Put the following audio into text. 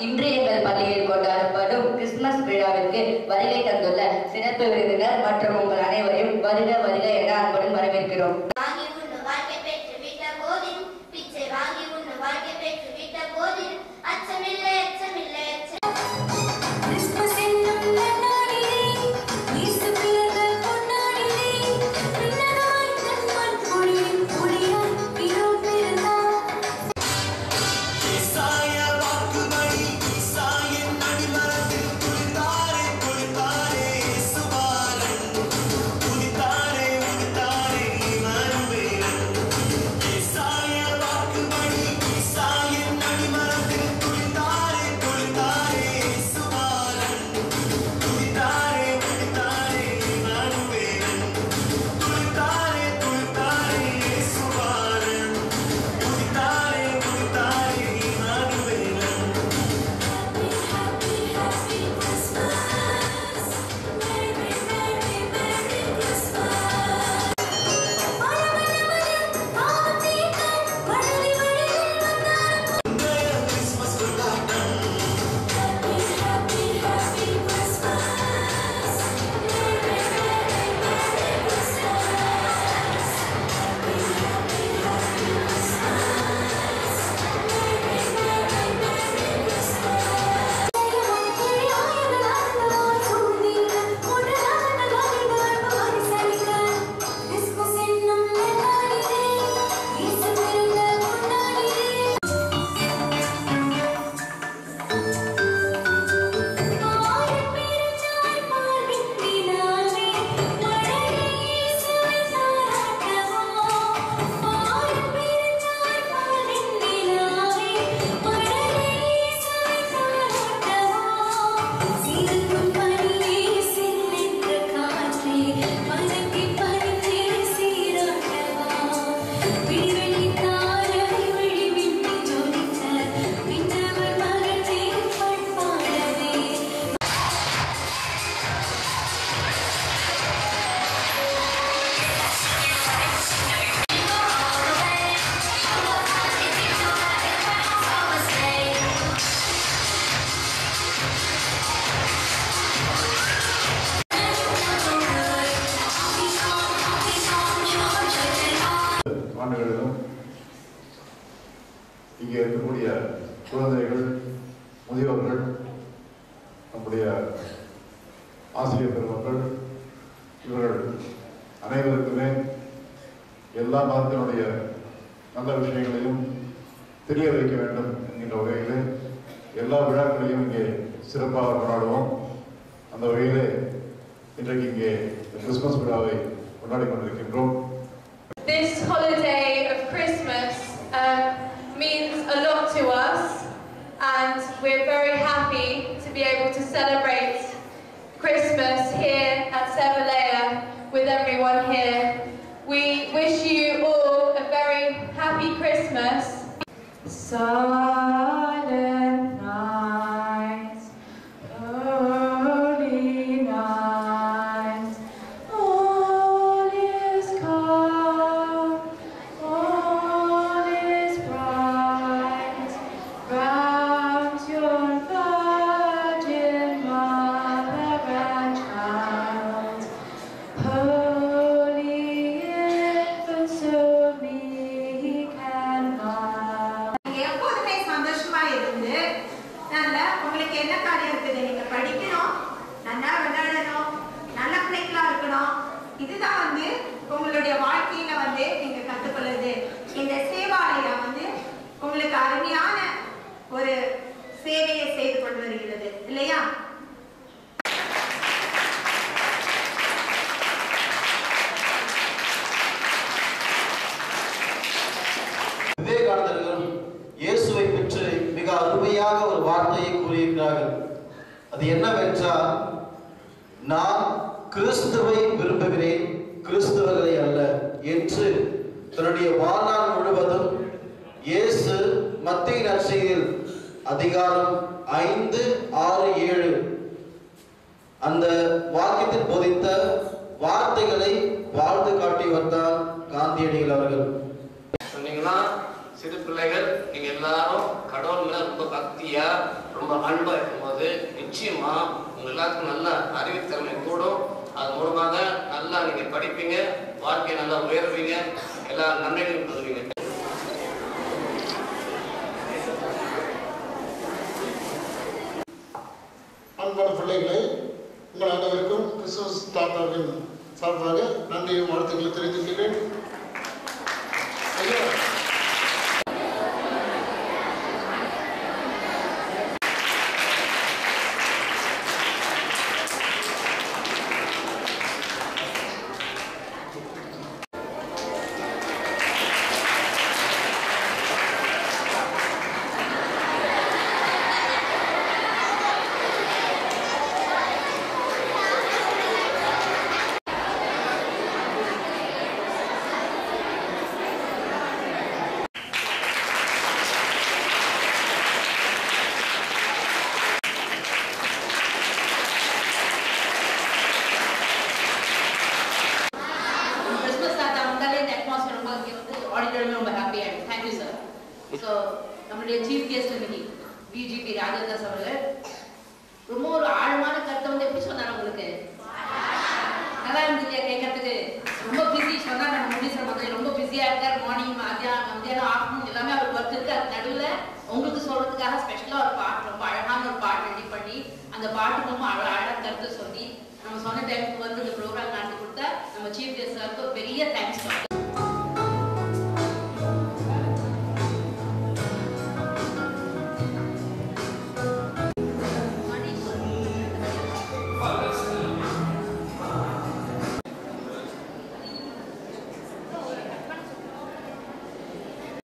இன்று எங்கள் பள்ளியில் கொண்டாடப்படும் கிறிஸ்துமஸ் விழாவிற்கு வருகை தந்துள்ள சிறப்பு விருந்தினர் மற்றும் உங்கள் அனைவரையும் வருக வருக என அன்புடன் வரவேற்கிறோம் வாங்கி உண்ணு வாழ்க்கை பெற்று விட்ட போதிலும் பிச்சை வாங்கி உண்ணு வாழ்க்கை பெற்று விட்ட போதிலும் அச்சமில்லை அச்சமில்லை அச்சம் கிறிஸ்துமஸ் என்னும் நன்னாளிலே இயேசு பிறந்த பொன்னாளிலே விண்ணகமாய் நன்மன் பொழியும் ஒளியாய் இதோ பிறந்தார் இசாய வாக்குமணி இசாயின் அடிமரத்தில் குளித்தாரே குளித்தாரே சுபாரன் குளித்தாரே உதித்தாரே மறுவேலன் இசாய வாக்குமணி இசாயின் அடிமரத்தில் குளித்தாரே குளித்தாரே சுபாரன் குளித்தாரே உதித்தாரே மறுவேலன் குளித்தாரே குளித்தாரே சுபாரன் குளித்தாரே குளித்தாரே மறுவேலன் Happy happy Christmas Merry merry merry Christmas மரமரமரம் ஆவத்தீர்கள் Valli வழியில் வந்தார் இன்றைய கிறிஸ்மஸ் கொண்டாட்டம் Happy happy happy Christmas Merry merry merry Christmas Happy happy happy Christmas Merry merry merry Christmas Christmas என்னும் நன்னாளிலே இயேசு பிறந்த பொன்னாளிலே ஆயிரம் பேரஞ்சாய் பால்வின் நிலாவே மழையே இயேசுவை தாராட்டவா ஆயிரம் பேரஞ்சாய் பால்வின் நிலாவே மழையே இயேசுவை தாராட்டவா சிறக்கும் பனியே சில்லென்ற காற்றே மனக்கி பனித்தே சீராட்டவா விழிவெள்ளி தாரை விழிவிட்டு ஜொலித்த விண்ணவர் மகனே பண்பாடவே ஆண்டுகளிலும் இங்கே இருக்கக்கூடிய குழந்தைகள் முதியோர்கள் நம்முடைய ஆசிரியர் பெருமக்கள் இவர்கள் அனைவருக்குமே எல்லா மதத்தினுடைய நல்ல விஷயங்களையும் தெரிய வைக்க வேண்டும் என்கின்ற வகையிலே எல்லா விழாக்களையும் இங்கே சிறப்பாக கொண்டாடுவோம் அந்த வகையிலே இன்றைக்கு இங்கே கிறிஸ்துமஸ் விழாவை கொண்டாடி கொண்டிருக்கின்றோம் This holiday of Christmas um, means a lot to us, and we're very happy to be able to celebrate Christmas here at Sevalea with everyone here. We wish you all a very happy Christmas. Silent night, holy night, all is calm, all is bright, round your virgin mother and child, holy infant, so meek and mild. நீங்க எப்போதுமே சந்தோஷமா இருந்து நல்லா உங்களுக்கு என்ன காரியம் இருக்குது நீங்க படிக்கணும் நல்லா விளையாடணும் நல்ல பிள்ளைங்களா இருக்கணும் இதுதான் வந்து உங்களுடைய வாழ்க்கையில வந்து நீங்க கத்துக்கொள்ளுது இந்த சேவாலயம் வந்து உங்களுக்கு அருமையான ஒரு சேவையை செய்து கொண்டு வருகிறது இல்லையா விவேகானந்தர்களும் இயேசுவை பற்றி மிக அருமையாக ஒரு வார்த்தையை கூறியிருக்கிறார்கள் அது என்னவென்றால் நான் கிறிஸ்துவை விரும்புகிறேன் கிறிஸ்துவர்களை அல்ல என்று தன்னுடைய வாழ்நாள் முழுவதும் இயேசு மத்திய நற்செய்தியில் அதிகாரம் ஐந்து ஆறு ஏழு அந்த வாக்கியத்தில் போதித்த வார்த்தைகளை வாழ்ந்து காட்டி வந்தார் காந்தியடிகள் அவர்கள் சொன்னீங்கன்னா சிறு பிள்ளைகள் நீங்க எல்லாரும் கடவுள் மேல ரொம்ப பக்தியா ரொம்ப அன்பா இருக்கும்போது நிச்சயமா உங்க எல்லாத்துக்கும் நல்ல அறிவுத்திறமை கூடும் அது மூலமாக நல்லா நீங்க படிப்பீங்க வாழ்க்கையை நல்லா உயர்வீங்க எல்லா நன்மைகளையும் பெறுவீங்க அன்பான பிள்ளைகளை உங்கள் அனைவருக்கும் கிறிஸ்துமஸ் தாத்தாவின் சார்பாக நன்றியும் வாழ்த்துக்களை தெரிவித்துக்கிறேன் ஐயா கிறிஸ்மஸ் தாத்தா வந்தாலே இந்த அட்மாஸ்பியர் ரொம்ப இங்கே வந்து ஆடிட்டோரியமே ரொம்ப ஹாப்பியாக இருக்கு தேங்க்யூ சார் ஸோ நம்மளுடைய சீஃப் கெஸ்ட் இன்னைக்கு பிஜிபி ராஜதாஸ் அவர்கள் ரொம்ப ஒரு ஆழமான கருத்தை வந்து எப்படி சொன்னார் உங்களுக்கு நல்லா இருந்தது இல்லையா கேட்கறதுக்கு ரொம்ப பிஸி சொன்னா நம்ம முடிச்சுற மாதிரி ரொம்ப பிஸியா இருக்கார் மார்னிங் மத்தியானம் மத்தியானம் ஆஃப்டர்நூன் எல்லாமே அவர் ஒர்க் இருக்கு அது நடுவில் உங்களுக்கு சொல்றதுக்காக ஸ்பெஷலா ஒரு பாட்டு ரொம்ப அழகான ஒரு பாட்டு ரெடி பண்ணி அந்த பாட்டுக்கு ரொம்ப அழ அழகான கருத்தை சொல்லி நம்ம சொன்ன டைமுக்கு வந்து இந்த ப்ரோக்ராம் நடத்தி கொடுத்தா நம்ம சீஃப் கெஸ்ட் சாருக்கு பெரிய தேங்க்ஸ்